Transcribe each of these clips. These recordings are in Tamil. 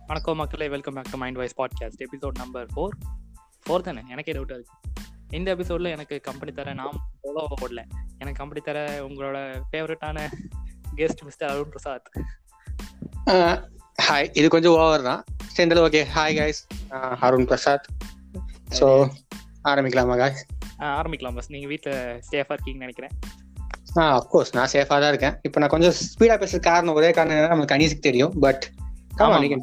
வணக்கம் மக்களே welcome back to mind voice podcast episode number four four தானே எனக்கே டவுட் இருக்கு இந்த எபிசோட்ல எனக்கு கம்பெனி தர நான் சோலோ போடல எனக்கு கம்பெனி தர உங்களோட ஃபேவரட்டான guest mister Arun Prasad hi இது கொஞ்சம் ஓவர் தான் சேர்ந்தது okay hi guys Arun Prasad so ஆரம்பிக்கலாமா காய்ஸ் ஆஹ் ஆரம்பிக்கலாம் பஸ் நீங்க வீட்டில் சேஃபாக இருக்கீங்கன்னு நினைக்கிறேன் ஆ அஃப்கோர்ஸ் நான் சேஃபாக தான் இருக்கேன் இப்போ நான் கொஞ்சம் ஸ்பீடாக பேசுற காரணம் ஒரே காரணம் என்னன்னா நமக்கு கணிசுக்கு தெரியும் பட் ஆமா, நீங்க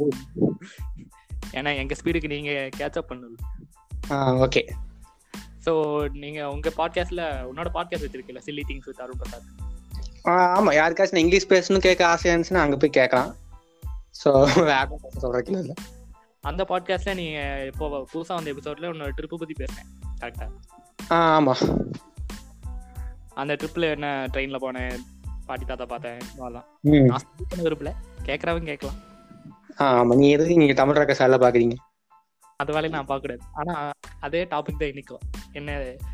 ஏன்னா எங்க ஸ்பீடுக்கு நீங்க கேட்சப் பண்ணது ஓகே ஸோ நீங்க உங்க பாட்காஸ்ட்ல உன்னோட பாட்காஸ்ட் வச்சிருக்கீங்களா silly things with Arun Prasad ஆமா யாருக்காச்சும் நான் இங்கிலீஷ் பேசணும்னு கேட்க ஆசையா இருந்துச்சுன்னா அங்கே போய் கேட்கலாம் ஸோ வேற சொல்றதுக்கு இல்லை அந்த பாட்காஸ்ட்ல நீங்க இப்போ புதுசா வந்த எபிசோட்ல உன்னோட ட்ரிப்பு பத்தி பேசுனேன் கரெக்டா ஆ ஆமா அந்த ட்ரிப்ல என்ன ட்ரெயின்ல போனேன் பாட்டி தாத்தா பார்த்தேன் அதெல்லாம் ம் நான் சொல்லிக்கணும் விரும்பல கேட்கறவங்க கேட்கலாம் ஆ ஆமா நீ எதுக்கு நீங்க தமிழ் ரக்க சால பாக்குறீங்க அது வேலையை நான் பார்க்க கூடாது ஆனா அதே டாபிக் தான் இன்னைக்கும் என்ன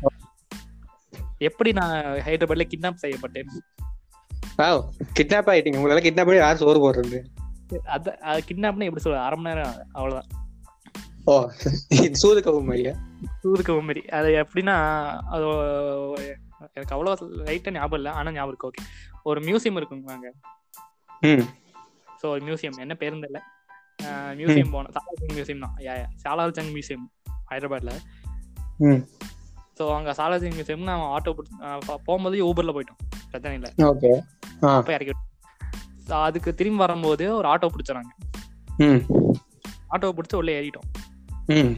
எப்படி நான் ஹைதராபாத்ல கிட்னாப் செய்யப்பட்டேன் வாவ் கிட்னாப் ஆயிட்டீங்க உங்களால கிட்னாப் பண்ணி யார் சோறு போடுறது அத அது கிட்னாப்னு எப்படி சொல்ல அரை மணி நேரம் அவ்வளவுதான் ஓ இது சூது கவும் மாதிரியா சூதுக்கு மாதிரி அது எப்படின்னா அது எனக்கு அவ்வளோ லைட்டாக ஞாபகம் இல்லை ஆனால் ஞாபகம் இருக்கு ஓகே ஒரு மியூசியம் இருக்குங்க அங்கே ம் ஸோ ஒரு மியூசியம் என்ன பேருந்து இல்லை மியூசியம் போனோம் சாலார்ஜங் மியூசியம் தான் யா சாலார்ஜங் மியூசியம் ஹைதராபாத்ல ம் ஸோ அங்கே சாலார்ஜங் மியூசியம் நான் ஆட்டோ பிடிச்சி போகும்போது ஊபரில் போயிட்டோம் பிரச்சனை இல்லை ஓகே ஆ அப்போ இறக்கி விட்டோம். So, அதுக்கு திரும்பி வரும்போது ஒரு ஆட்டோ பிடிச்சாங்க ம் ஆட்டோ பிடிச்சி உள்ளே ஏறிட்டோம் ம்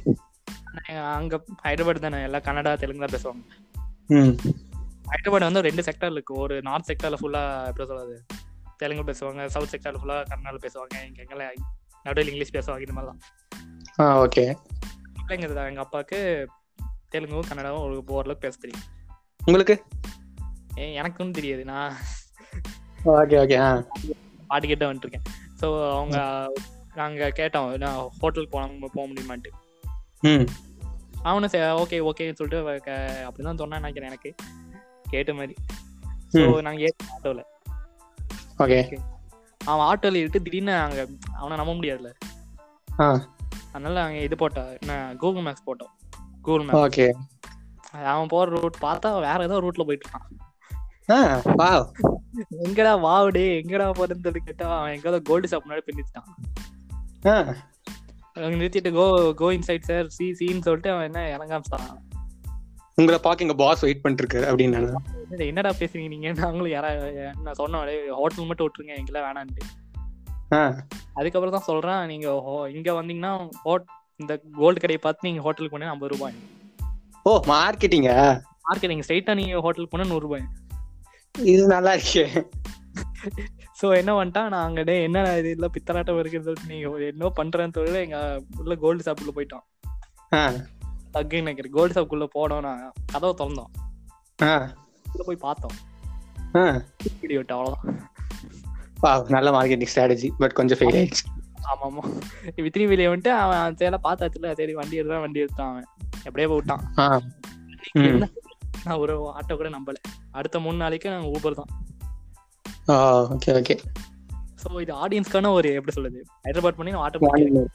அங்கே ஹைதராபாத் தானே எல்லாம் கன்னடா தெலுங்கு தான் பேசுவாங்க ம் ஹைதராபாத் வந்து ரெண்டு செக்டர் இருக்கு ஒரு நார்த் செக்டர்ல ஃபுல்லா எப்படி சொல்றது தெலுங்கு பேசுவாங்க சவுத் செக்டர்ல ஃபுல்லா கன்னடால பேசுவாங்க இங்க எங்கெல்லாம் நடுவில் இங்கிலீஷ் பேசுவாங்க இந்த மாதிரி தான் ஆ ஓகே எங்க எங்க அப்பாவுக்கு தெலுங்கும் கன்னடாவும் ஒரு ஓரளவுக்கு பேச தெரியும் உங்களுக்கு ஏன் எனக்கும் தெரியாது நான் ஓகே ஓகே ஆ பாட்டு கேட்டு வந்துருக்கேன் ஸோ அவங்க நாங்க கேட்டோம் நான் ஹோட்டலுக்கு போனோம் போக முடியுமான்ட்டு ம் அவனும் சரி ஓகே ஓகேன்னு சொல்லிட்டு அவ க- அப்படிதான் சொன்னான்னு நினைக்கிறேன் எனக்கு கேட்ட மாதிரி ஸோ ம். நாங்க ஏற்ற ஆட்டோவில் ஓகே அவன் ஆட்டோவில் இருக்கு திடீர்னு அங்க அவனை நம்ப முடியாதுல்ல ஆ அதனால அங்க இது போட்டோம் என்ன கூகுள் மேப்ஸ் போட்டோம் கூகுள் மேப் ஓகே அவன் போற ரூட் பார்த்தா வேற ஏதோ ரூட்ல போயிட்டு இருக்கான் ஆ வாவ் எங்கடா வாவுடே எங்கடா போறேன்னு சொல்லி கேட்டா அவன் எங்கேயோ கோல்டு ஷாப் முன்னாடி பின்னிச்சிட்டான் ஆ அங்க நிறுத்திட்டு கோ கோ இன்சைட் சார் சி சின்னு சொல்லிட்டு அவன் என்ன இறங்காமிச்சான் உங்களை பார்க்க எங்க பாஸ் வெயிட் பண்ணிட்டு இருக்காரு அப்படின்னு நான் என்னடா- என்னடா பேசுறீங்க நீங்க நாங்களும் யாரா நான் சொன்னோம் ஹோட்டல் மட்டும் விட்டுருங்க எங்கெல்லாம் வேணான்ட்டு ஆ அதுக்கப்புறம் தான் சொல்றான் நீங்க ho- இங்க வந்தீங்கன்னா ஹோட் இந்த கோல்டு கடையை பார்த்து நீங்க ஹோட்டலுக்கு போனா ஐம்பது ரூபாய் ஓ மார்க்கெட்டிங்க மார்க்கெட் நீங்க ஸ்ட்ரைட்டா நீங்க ஹோட்டலுக்கு போனா நூறு ரூபாய் இது நல்லா இருக்கே சோ என்ன பண்ணிட்டான் நான் அங்க டேய் என்ன இது இல்ல பித்தலாட்டம் இருக்குன்னு சொல்லிட்டு நீங்க என்ன பண்றேன்னு சொல்லி எங்க உள்ள கோல்டு ஷாப்புக்குள்ள போயிட்டோம் ஆ அங்கே நினைக்கிறேன் கோல்டு ஷாப்புக்குள்ள போனோம் நான் கதவை திறந்தோம் ஆ உள்ள போய் பார்த்தோம் ஆ வீடியோ விட்டு அவ்வளவுதான் வாவ் நல்ல மார்க்கெட்டிங் ஸ்ட்ராட்டஜி பட் கொஞ்சம் ஃபெயில் ஆயிடுச்சு ஆமா ஆமா வித்திரி வெளியே வந்துட்டு அவன் சேல பார்த்தாச்சுல சரி வண்டி எடுத்தான் வண்டி எடுத்தான் அவன் எப்படியே போய் விட்டான் ஆ ம். என்ன? நான் ஒரு ஆட்டோ கூட நம்பல அடுத்த மூணு நாளைக்கு நாங்க ஊபர் தான் ஆ ஓகே ஓகே சோ இது ஆடியன்ஸ்க்கான ஒரு எப்படி சொல்லுது ஹைதராபாத் பண்ணி நான் ஆட்டோ பிடிக்கிறேன்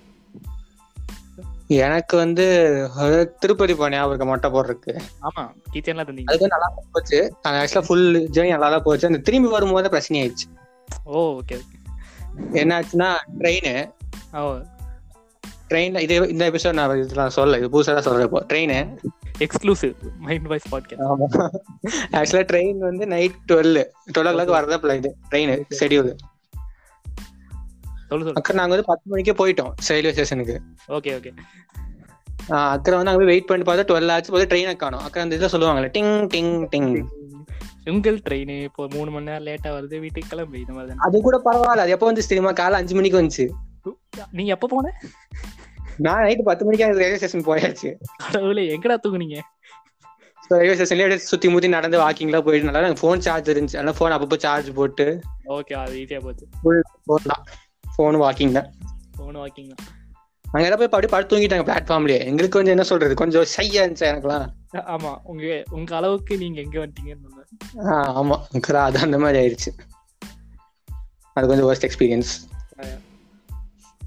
எனக்கு வந்து ஒரு திருப்பதி போனேன் அவருக்கு மொட்டை போடுறதுக்கு ஆமா கீச்சன்லாம் தந்தீங்க அது வந்து நல்லா தான் போச்சு அந்த ஆக்சுவலா ஃபுல் ஜேர்னி நல்லா தான் போச்சு அந்த திரும்பி வரும்போது பிரச்சனை ஆயிடுச்சு ஓ ஓகே ஓகே என்ன ஆச்சுன்னா ட்ரெயின் ஓ ட்ரெயின்ல இது இந்த எபிசோட் நான் இதெல்லாம் சொல்ல இது புதுசாக தான் சொல்றேன் இப்போ train exclusive mind voice podcast ஆமா ஆக்சுவலா ட்ரெயின் வந்து night twelve twelve o'clock வரதான் இது ட்ரெயின் ஷெடியூல் சொல்லு சொல்லு அக்கறை நாங்க வந்து பத்து மணிக்கே போயிட்டோம் ரயில்வே ஸ்டேஷனுக்கு ஓகே ஓகே அக்கறை வந்து அங்க போய் வெயிட் பண்ணி பார்த்தா டுவெல் ஆச்சு போது ட்ரெயினை காணும் அக்கறை அந்த இதில் சொல்லுவாங்கல்ல டிங் டிங் டிங் உங்கள் ட்ரெயின் இப்போ மூணு மணி நேரம் லேட்டா வருது வீட்டுக்கு கிளம்பு இந்த மாதிரி தானே அது கூட பரவாயில்ல அது எப்போ வந்து தெரியுமா காலை அஞ்சு மணிக்கு வந்துச்சு நீங்க எப்ப போன நான் நைட்டு பத்து மணிக்கு ரயில்வே ஸ்டேஷன் போயாச்சு கடவுளே எங்கடா தூங்குனீங்க ரயில்வே ஸ்டேஷன்லேயே அப்படியே சுத்தி முத்தி நடந்து வாக்கிங்ல போயிட்டு நல்லா எனக்கு ஃபோன் சார்ஜ் இருந்துச்சு அதனால ஃபோன் அப்பப்போ சார்ஜ் போட்டு ஓகே அது ஈஸியா போச்சு ஃபோன் தான் ஃபோன் வாக்கிங் தான் போன வாக்கிங் தான் அங்க எல்லாம் போய் அப்படியே படுத்து தூங்கிட்டாங்க பிளாட்ஃபார்ம்லயே எங்களுக்கு கொஞ்சம் என்ன சொல்றது கொஞ்சம் ஷையா இருந்துச்சு எனக்குலாம் ஆமா உங்க உங்க அளவுக்கு நீங்க எங்க வந்துட்டீங்கன்னு சொன்னேன். ஆ, ஆமா அக்கறை அது அந்த மாதிரி ஆயிடுச்சு அது கொஞ்சம் worst எக்ஸ்பீரியன்ஸ்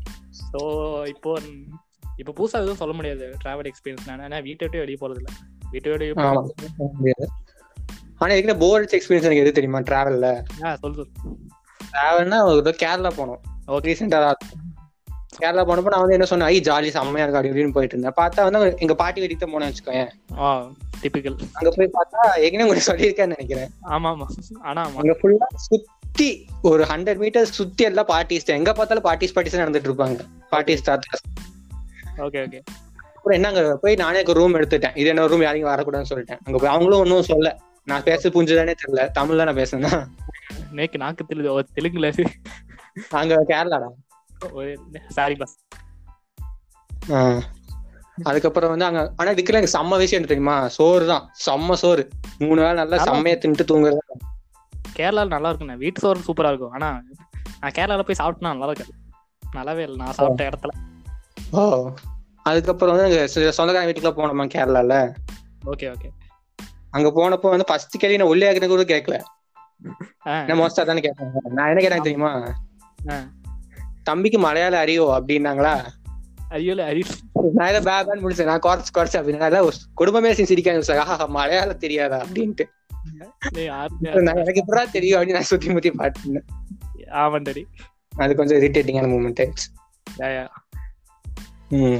ஸோ இப்போ இப்போ புதுசா எதுவும் சொல்ல முடியாது டிராவல் எக்ஸ்பீரியன்ஸ் நான் ஏன்னா வீட்டை விட்டு வெளியே போறது இல்ல வீட்டை விட்டு வெளியே ஆமா முடியாது ஆனா இதுக்கு போர் அடிச்ச எக்ஸ்பீரியன்ஸ் எனக்கு எது தெரியுமா டிராவல்ல ஆ சொல்லு சொல்லு டிராவல்னா ஒரு தடவை கேரளா போனோம் ஓகே ரீசெண்டா கேரளா போனப்போ நான் வந்து என்ன சொன்னேன் ஐ ஜாலி செம்மையா இருக்கு அப்படி இப்படின்னு போயிட்டு இருந்தேன் பார்த்தா வந்து எங்க பாட்டி வீட்டுக்கு தான் போனேன் வச்சுக்கோங்க ஆ டிபிக்கல் அங்க போய் பார்த்தா ஏற்கனவே உங்களுக்கு சொல்லியிருக்கேன்னு நினைக்கிறேன் ஆமா ஆமா ஆனா ஆமா அங்க ஃபுல்லா சுத்தி ஒரு ஹண்ட்ரட் மீட்டர்ஸ் சுத்தி எல்லாம் பார்ட்டிஸ் எங்க பார்த்தாலும் பார்ட்டிஸ் பார்ட்டிஸ் நடந்துட்டு இருப்பாங்க பார்ட்டிஸ் தாத்தா ஓகே ஓகே அப்புறம் என்ன அங்க போய் நானே ரூம் எடுத்துட்டேன் இது என்ன ரூம் யாரையும் வரக்கூடாதுன்னு சொல்லிட்டேன் அங்க போய் அவங்களும் ஒன்றும் சொல்ல நான் பேச புரிஞ்சுதானே தெரியல தமிழ்ல நான் பேசுனேன் நேக்கு நாக்கு தெலுங்கு ஓ, தெலுங்குல அங்க கேரளாடா சாரி பஸ் ஆஹ். அதுக்கப்புறம் வந்து அங்க ஆனா இதுக்குள்ள எனக்கு செம்ம விஷயம் என்ன தெரியுமா சோறு தான் செம்ம சோறு மூணு வேளை நல்லா ஆமா. செம்மையா தின்ட்டு தூங்குறது கேரளால நல்லா இருக்குண்ணே வீட்டு சோறு சூப்பரா இருக்கும் ஆனா நான் கேரளால போய் சாப்பிட்டா நல்லா இருக்காது நல்லாவே இல்லை நான் சாப்பிட்ட இடத்துல ஓ அதுக்கப்புறம் வந்து அங்க சில சொந்தக்கார வீட்டுக்குள்ள போனோமா கேரளால ஓகே ஓகே அங்க போனப்போ வந்து ஃபர்ஸ்ட் கேள்வி நான் உள்ளே ஆக்குறது கூட கேட்கல ஆ நான் மோஸ்டா தானே கேட்டேன் நான் என்ன கேட்டேன் தெரியுமா ஆ. தம்பிக்கு மலையாளம் அறியோ அப்படின்னாங்களா ஐயோ அரி நான் ஏதோ பேபான்னு முடிச்சேன் நான் குறைச்சு குறைச்சு அப்படின்னு அதான் ஒரு குடும்பமே சேர்ந்து சிரிக்காங்க சார் ஆஹா மலையாளம் தெரியாதா அப்படின்ட்டு டேய், யாரு- நான் எனக்கு எப்படா தெரியும் அப்படின்னு நான் சுத்தி முத்தி பாட்டுனேன் ஆமாண்டடி அது கொஞ்சம் இரிட்டேட்டிங்கான மூமெண்ட் ஆயிடுச்சு யா, யா. ம்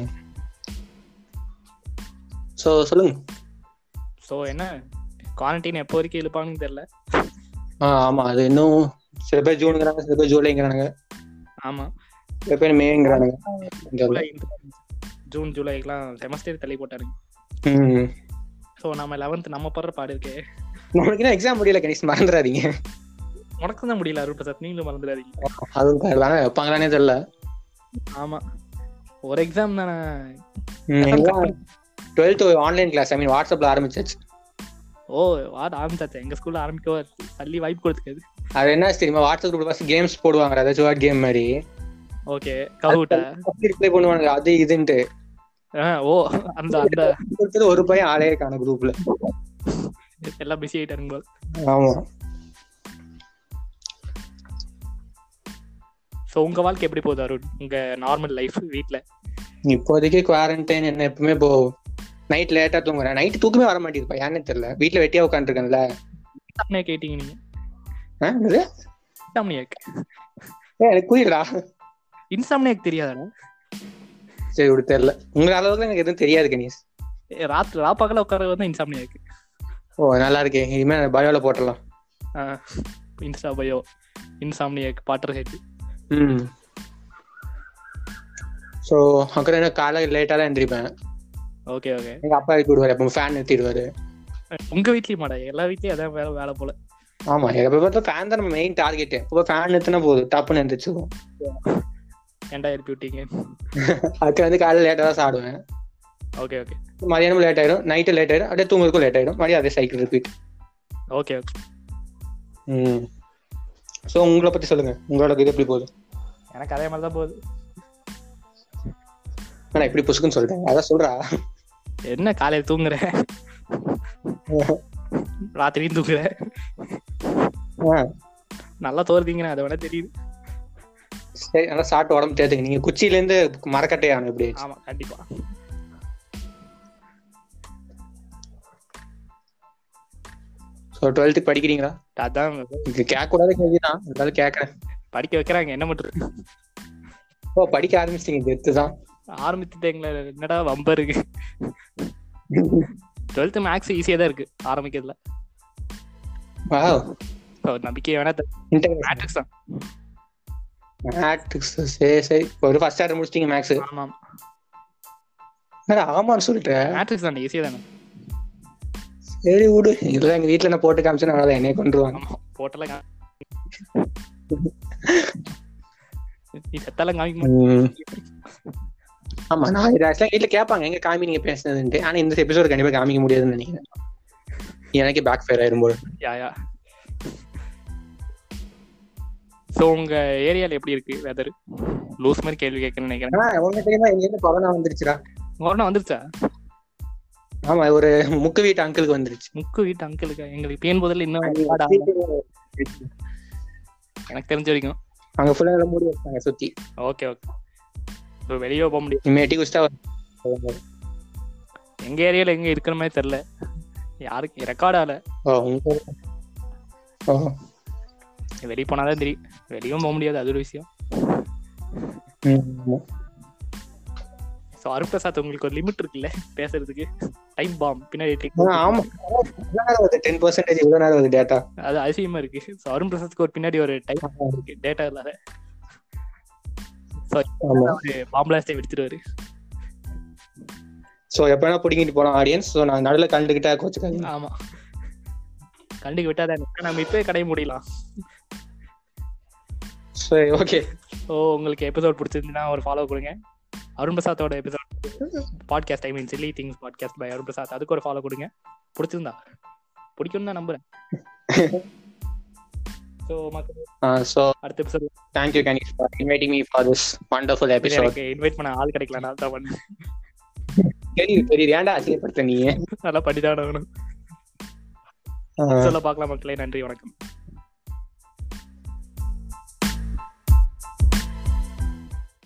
சோ சொல்லுங்க சோ என்ன குவாரண்டைன் எப்போ வரைக்கும் இழுப்பாங்கன்னு தெரியல ஆ ஆமா அது இன்னும் சில பேர் ஜூனுங்கிறாங்க சில பேர் ஜூலைங்கிறாங்க ஆமா சில பேர் மேங்கிறானுங்க ஜூலை ஜூன் ஜூலைக்கெல்லாம் செமஸ்டர் தள்ளி போட்டாருங்க ம் ஸோ நம்ம லெவன்த் நம்ம படுற பாடு இருக்கே நம்மளுக்கு என்ன எக்ஸாம் முடியல கணேஷ் மறந்துடாதீங்க உனக்கு தான் முடியல அருண் பிரசாத் நீங்களும் மறந்துடாதீங்க அதுவும் கரெக்ட் வைப்பாங்களானே தெரியல ஆமா ஒரு எக்ஸாம் தானே twelfth online class I mean வாட்ஸ்அப்ல ஆரம்பிச்சாச்சு ஓ வாட ஆரம்பிச்சாச்சு எங்க ஸ்கூல்ல ஆரம்பிக்கவா தள்ளி வாய்ப்பு கொடுத்துக்காது அது என்ன தெரியுமா வாட்ஸ்அப் குரூப் ஃபர்ஸ்ட் கேம்ஸ் போடுவாங்க ஏதாச்சும் வாட் கேம் மாதிரி ஓகே கவுட்டா ரிப்ளை பண்ணுவாங்க அது இதுன்ட்டு ஓ அந்த அந்த கொடுத்தது ஒரு பையன் ஆளே இருக்கான குரூப்ல எல்லாம் பிஸி ஆயிட்டாருங்க போல ஆமா ஸோ உங்க வாழ்க்கை எப்படி போகுது அருண் உங்க நார்மல் லைஃப் வீட்ல இப்போதைக்கு குவாரண்டைன் என்ன எப்பவுமே இப்போ நைட் லேட்டா தூங்குறேன் நைட் தூக்கமே வர மாட்டேங்குதுப்பா ஏன்னு தெரியல வீட்ல வெட்டியா உட்காந்துருக்கேன்ல இன்சாம்னியா கேட்டீங்க நீங்க இன்சாம்னியாக் எனக்கு புரியலடா இன்சாம்னியாக் தெரியாதாடா சரி இப்படி தெரியல உங்க அளவுக்கு எனக்கு எதுவும் தெரியாது கணேஷ் ஏ, ராத்திரி ராப்பாக்கல உட்கார வந்து இன்சாம்னியாக் ஓ நல்லா இருக்கே இனிமே பயோல போட்டுடலாம் insta bio insomniac potter head ம் ஸோ அப்புறம் என்ன காலையில் லேட்டாக தான் எந்திரிப்பேன் ஓகே ஓகே எங்க அப்பா எழுப்பி விடுவாரு அப்போ ஃபேன் நிறுத்திடுவாரு உங்க வீட்லயும் மாடா எல்லா வீட்லயும் அதான் வேலை வேலை போல ஆமா எப்ப பார்த்தா ஃபேன் தான் நம்ம மெயின் டார்கெட் இப்போ ஃபேன் நிறுத்தினா போதும் டப்புன்னு எந்திரிச்சுக்கும் ஏன்டா எழுப்பி விட்டீங்க அதுக்கு வந்து காலையில் லேட்டாக தான் சாப்பிடுவேன் ஓகே ஓகே மதியானம் லேட் ஆயிடும் நைட்டு லேட் ஆயிடும் அப்படியே தூங்குறதுக்கும் லேட் ஆயிடும் மறுபடியும் அதே சைக்கிள் ரிப்பீட் ஓகே ஓகே ம் ஸோ உங்களை பத்தி சொல்லுங்க உங்களோட இது எப்படி போகுது எனக்கு அதே மாதிரி தான் போகுது நான் எப்படி புசுக்குன்னு சொல்லிட்டேன் அதான் சொல்றா என்ன காலையில தூங்குறேன் ராத்திரியும் தூங்குறேன் ஆ, நல்லா தோறுதீங்கண்ணே அதை வேணா தெரியுது சரி நல்லா சாப்பிட்டு உடம்பு தேத்துங்க நீங்க குச்சியில இருந்து மரக்கட்டையான எப்படி ஆமா கண்டிப்பா ஸோ டுவெல்த்துக்கு படிக்கிறீங்களா அதான் இது கேட்க கூடாத கேள்விதான் இருந்தாலும் கேட்கறேன் படிக்க வைக்கிறாங்க என்ன பண்றது ஓ படிக்க ஆரம்பிச்சிட்டீங்க டெத்து தான் ஆரம்பிச்சுட்டேங்களே என்னடா வம்ப இருக்கு டுவெல்த் மேக்ஸ் ஈஸியா தான் இருக்கு ஆரம்பிக்கிறதுல வாவ் So, நம்பிக்கை வேணா இன்டெகிரேஷன் மேட்ரிக்ஸ் தான் மேட்ரிக்ஸ் சரி சரி ஒரு ஃபர்ஸ்ட் ஆர்டர் முடிச்சிட்டீங்க மேக்ஸ் ஆமாம் ஆமான்னு சொல்லிட்டேன் மேட்ரிக்ஸ் தானே ஈஸியா தானே சரி விடு இதெல்லாம் எங்க வீட்டுல நான் போட்டு காமிச்சேன் அவ்வளவுதான் என்னைய கொண்டுருவாங்க ஆமா போட்டெல்லாம் கா- நீ செத்தாலாம் காமிக்க மாட்டே. ஆமா நான் இது ஆக்சுவலா வீட்டுல கேட்பாங்க எங்க காமி நீங்க பேசுனதுன்ட்டு ஆனா இந்த எபிசோட் கண்டிப்பா காமிக்க முடியாதுன்னு நினைக்கிறேன் எனக்கே பேக் ஃபயர் ஆயிரும் போது யா யா ஸோ உங்க ஏரியால எப்படி இருக்கு வெதர் லூஸ் மாதிரி கேள்வி கேட்கணும்னு நினைக்கிறேன் ஆனா உங்க தெரியுமா எங்க இருந்து கொரோனா வந்துருச்சுடா கொரோனா வந்துருச்சா ஆமா ஒரு முக்கு வீட்டு அங்கிளுக்கு வந்துருச்சு முக்கு வீட்டு அங்கிளுக்கு எங்களுக்கு பேன் போதில் இன்னும் வாடா. எனக்கு தெரிஞ்ச வரைக்கும் அங்க ஃபுல்லா எல்லாம் மூடி வச்சாங்க சுத்தி ஓகே ஓகே இப்போ வெளியே போக முடியாது இனிமே டீ குடிச்சிட்டா எங்க ஏரியால எங்க இருக்கிற மாதிரி தெரியல யாருக்கு ரெக்கார்ட் ஆகல ஓ உங்க ஓ வெளியே போனாதான் தெரியும் வெளியும் போக முடியாது அது ஒரு விஷயம் ம், ஆமா. ஸோ அருண் பிரசாத் உங்களுக்கு ஒரு லிமிட் இருக்குல்ல பேசுறதுக்கு டைம் பாம் பின்னாடி tick ஆ, ஆமா இவ்வளவு நேரம் வருது டென் பர்சன்டேஜ் இவ்வளவு நேரம் வருது டேட்டா அது அதிசயமா இருக்கு ஸோ அருண் பிரசாத்க்கு ஒரு பின்னாடி ஒரு டைம் இருக்கு டேட்டா இல்லாத ஸோ ஆமா ஒரு பாம்பிளாஸ்டே எடுத்துருவாரு சோ எப்ப வேணா பிடிங்கிட்டு போலாம் ஆடியன்ஸ் சோ நான் நடுவுல கண்டுகிட்டா கோச்சுக்காதீங்க ஆமா கண்டுக்கு விட்டாதான் நம்ம இப்பவே கடை முடியலாம் சரி ஓகே ஸோ உங்களுக்கு எபிசோட் பிடிச்சிருந்துன்னா ஒரு ஃபாலோ கொடுங்க அருண் பிரசாத்தோட episode podcast I mean silly things podcast by Arun Prasad அதுக்கு ஒரு ஃபாலோ கொடுங்க பிடிச்சிருந்தா பிடிக்கும்னு தான் நம்புறேன் ஸோ மக்கள் சோ அடுத்த episode thank you Kanish for inviting me for this wonderful episode எனக்கு இன்வைட் பண்ண ஆள் கிடைக்கல நான் தான் பண்ணேன் தெரியுது தெரியுது ஏன்டா அசிங்கப்படுத்த நீ நல்லா பண்ணிதான் ஆகணும் சொல்ல பார்க்கலாம் மக்களே நன்றி வணக்கம்